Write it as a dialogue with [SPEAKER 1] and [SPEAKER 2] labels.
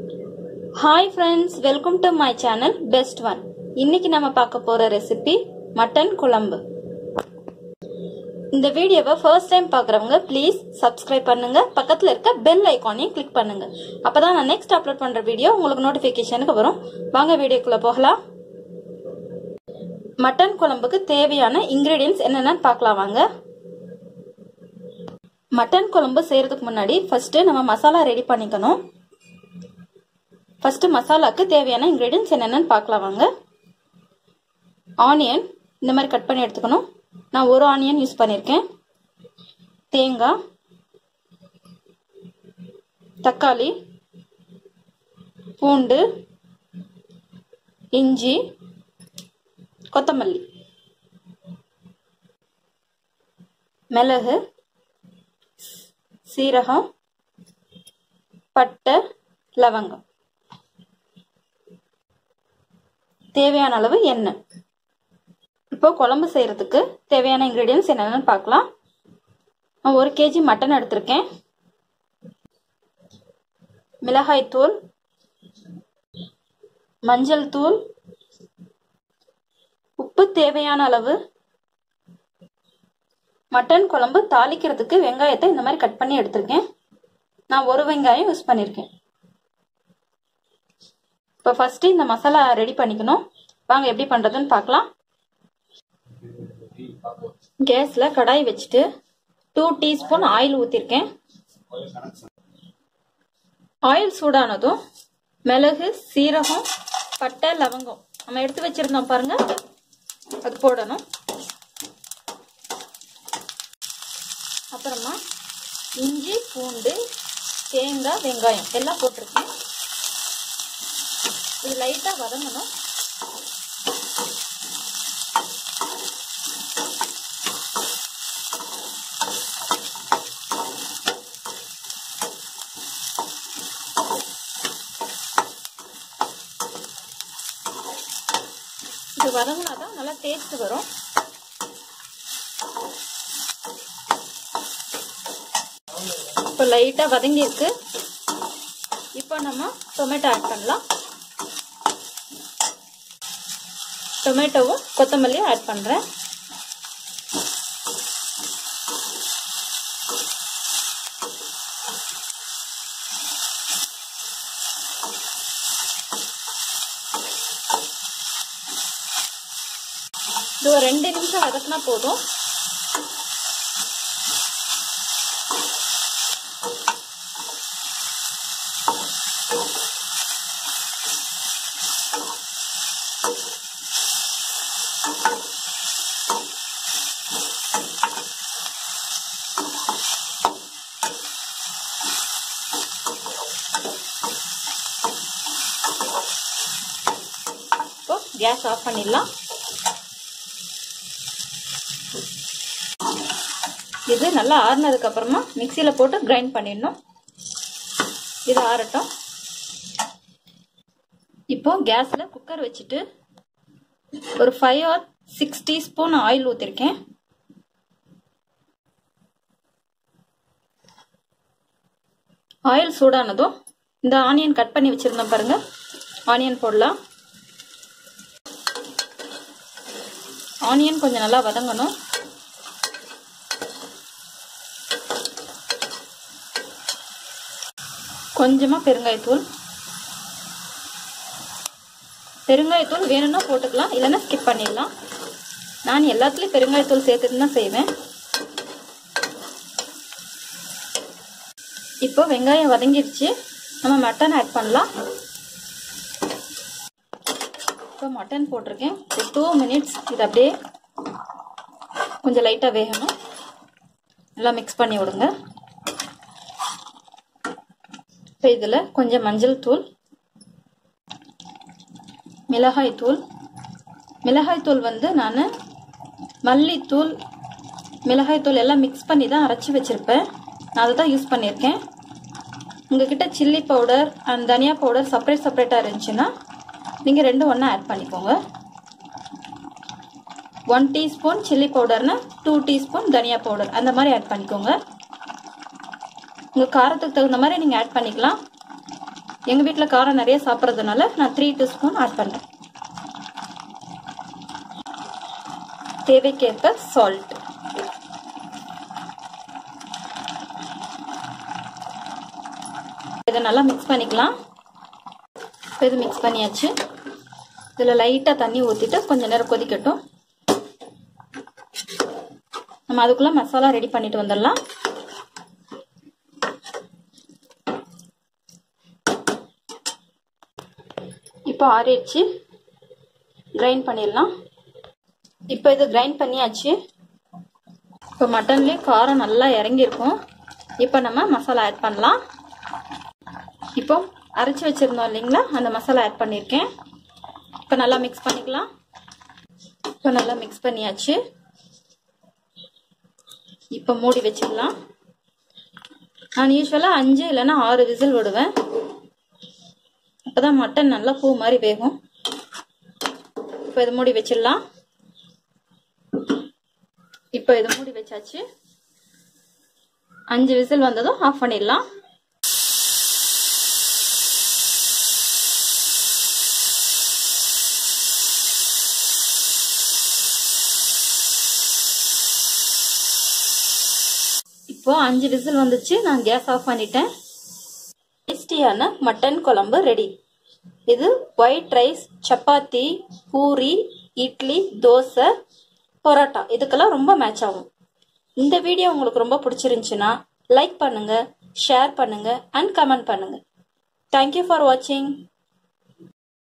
[SPEAKER 1] hi friends welcome to my channel best one இன்னைக்கு நம்ம பார்க்க போற ரெசிபி மட்டன் குழம்பு இந்த வீடியோவை ஃபர்ஸ்ட் டைம் பார்க்குறவங்க ப்ளீஸ் சப்ஸ்கிரைப் பண்ணுங்க பக்கத்தில் இருக்க பெல் ஐக்கானையும் கிளிக் பண்ணுங்க அப்பதான் நான் நெக்ஸ்ட் அப்லோட் பண்ற வீடியோ உங்களுக்கு நோட்டிஃபிகேஷனுக்கு வரும் வாங்க வீடியோக்குள்ள போகலாம் மட்டன் குழம்புக்கு தேவையான இன்கிரீடியன்ஸ் என்னென்னு பார்க்கலாம் வாங்க மட்டன் குழம்பு செய்யறதுக்கு முன்னாடி ஃபர்ஸ்ட் நம்ம மசாலா ரெடி பண்ணிக்கணும் ஃபர்ஸ்ட் மசாலாக்கு தேவையான இன்கிரீடியன்ஸ் என்னென்னு பார்க்கலாம் வாங்க ஆனியன் இந்த மாதிரி கட் பண்ணி எடுத்துக்கணும் நான் ஒரு ஆனியன் யூஸ் பண்ணியிருக்கேன் தேங்காய் தக்காளி பூண்டு இஞ்சி கொத்தமல்லி மிளகு சீரகம் பட்டை லவங்கம் தேவையான அளவு எண்ணெய் இப்போ குழம்பு செய்யறதுக்கு தேவையான இன்க்ரீடியன்ஸ் என்னென்னு பார்க்கலாம் நான் ஒரு கேஜி மட்டன் எடுத்திருக்கேன் மிளகாய் தூள் மஞ்சள் தூள் உப்பு தேவையான அளவு மட்டன் குழம்பு தாளிக்கிறதுக்கு வெங்காயத்தை இந்த மாதிரி கட் பண்ணி எடுத்திருக்கேன் நான் ஒரு வெங்காயம் யூஸ் பண்ணியிருக்கேன் இப்போ ஃபர்ஸ்ட் இந்த மசாலா ரெடி பண்ணிக்கணும் வாங்க எப்படி பண்றதுன்னு பார்க்கலாம் கேஸ்ல கடாய் வச்சுட்டு டூ டீஸ்பூன் ஆயில் ஊற்றிருக்கேன் ஆயில் சூடானதும் மிளகு சீரகம் பட்டை லவங்கம் நம்ம எடுத்து வச்சிருந்தோம் பாருங்க அது போடணும் அப்புறமா இஞ்சி பூண்டு தேங்காய் வெங்காயம் எல்லாம் போட்டிருக்கேன் இது லைட்டாக வதங்கணும் இது வதங்கினாதான் நல்லா டேஸ்ட் வரும் இப்போ லைட்டாக வதங்கியிருக்கு இப்போ நம்ம டொமேட்டோ ஆட் பண்ணலாம் டொமேட்டோவும் கொத்தமல்லியும் ஆட் பண்ணுறேன் இது ஒரு ரெண்டு நிமிஷம் வதக்கினா போதும் இப்போ கேஸ் ஆஃப் பண்ணிடலாம் இது நல்லா ஆறுனதுக்கு அப்புறமா மிக்சியில் போட்டு கிரைண்ட் பண்ணிடணும் இது ஆறட்டும் இப்போ கேஸில் குக்கர் வச்சுட்டு ஒரு five or six teaspoon oil ஊற்றிருக்கேன் ஆயில் சூடானதும் இந்த ஆனியன் கட் பண்ணி வச்சுருந்தோம் பாருங்க ஆனியன் போடலாம் ஆனியன் கொஞ்சம் நல்லா வதங்கணும் கொஞ்சமாக பெருங்காயத்தூள் பெருங்காயத்தூள் வேணும்னா போட்டுக்கலாம் இல்லைன்னா ஸ்கிப் பண்ணிடலாம் நான் எல்லாத்துலேயும் பெருங்காயத்தூள் சேர்த்துட்டு தான் செய்வேன் இப்போ வெங்காயம் வதங்கிருச்சு நம்ம மட்டன் ஆட் பண்ணலாம் இப்போ மட்டன் போட்டிருக்கேன் ஒரு டூ மினிட்ஸ் இது அப்படியே கொஞ்சம் லைட்டாக வேகணும் நல்லா மிக்ஸ் பண்ணி விடுங்க இப்போ இதில் கொஞ்சம் மஞ்சள் தூள் மிளகாய் தூள் மிளகாய் தூள் வந்து நான் மல்லித்தூள் மிளகாய் தூள் எல்லாம் மிக்ஸ் பண்ணி தான் அரைச்சி வச்சுருப்பேன் நான் அதை தான் யூஸ் பண்ணியிருக்கேன் உங்ககிட்ட சில்லி பவுடர் அண்ட் தனியா பவுடர் செப்பரேட் செப்பரேட்டாக இருந்துச்சுன்னா நீங்கள் ரெண்டும் ஒன்றா ஆட் பண்ணிக்கோங்க ஒன் டீஸ்பூன் சில்லி பவுடர்னா டூ டீஸ்பூன் தனியா பவுடர் அந்த மாதிரி ஆட் பண்ணிக்கோங்க உங்கள் காரத்துக்கு தகுந்த மாதிரி நீங்கள் ஆட் பண்ணிக்கலாம் எங்கள் வீட்டில் காரம் நிறைய சாப்பிட்றதுனால நான் த்ரீ ஸ்பூன் ஆட் பண்ணுறேன் தேவைக்கேற்ப சால்ட் இதை நல்லா மிக்ஸ் பண்ணிக்கலாம் இப்போ இது மிக்ஸ் பண்ணியாச்சு இதில் லைட்டாக தண்ணி ஊற்றிட்டு கொஞ்சம் நேரம் கொதிக்கட்டும் நம்ம அதுக்குள்ளே மசாலா ரெடி பண்ணிட்டு வந்துடலாம் இப்போ ஆறிடுச்சு கிரைண்ட் பண்ணிடலாம் இப்போ இது கிரைண்ட் பண்ணியாச்சு இப்போ மட்டன்லேயே காரம் நல்லா இறங்கியிருக்கும் இப்போ நம்ம மசாலா ஆட் பண்ணலாம் இப்போ அரைச்சி வச்சுருந்தோம் இல்லைங்களா அந்த மசாலா ஆட் பண்ணியிருக்கேன் இப்போ நல்லா மிக்ஸ் பண்ணிக்கலாம் இப்போ நல்லா மிக்ஸ் பண்ணியாச்சு இப்போ மூடி வச்சிடலாம் நான் யூஸ்வலாக அஞ்சு இல்லைன்னா ஆறு விசில் விடுவேன் அப்போ தான் மட்டன் நல்லா பூ மாதிரி வேகும் இப்போ இது மூடி வச்சிடலாம் இப்போ இது மூடி வச்சாச்சு அஞ்சு விசில் வந்ததும் ஆஃப் பண்ணிடலாம் இப்போ அஞ்சு விசில் வந்துச்சு நான் கேஸ் ஆஃப் பண்ணிட்டேன் டேஸ்டியான மட்டன் குழம்பு ரெடி இது ஒயிட் ரைஸ் சப்பாத்தி பூரி இட்லி தோசை பரோட்டா இதுக்கெல்லாம் ரொம்ப மேட்ச் ஆகும் இந்த வீடியோ உங்களுக்கு ரொம்ப பிடிச்சிருந்துச்சுன்னா லைக் பண்ணுங்க ஷேர் பண்ணுங்க அண்ட் கமெண்ட் பண்ணுங்க தேங்க்யூ ஃபார் வாட்சிங்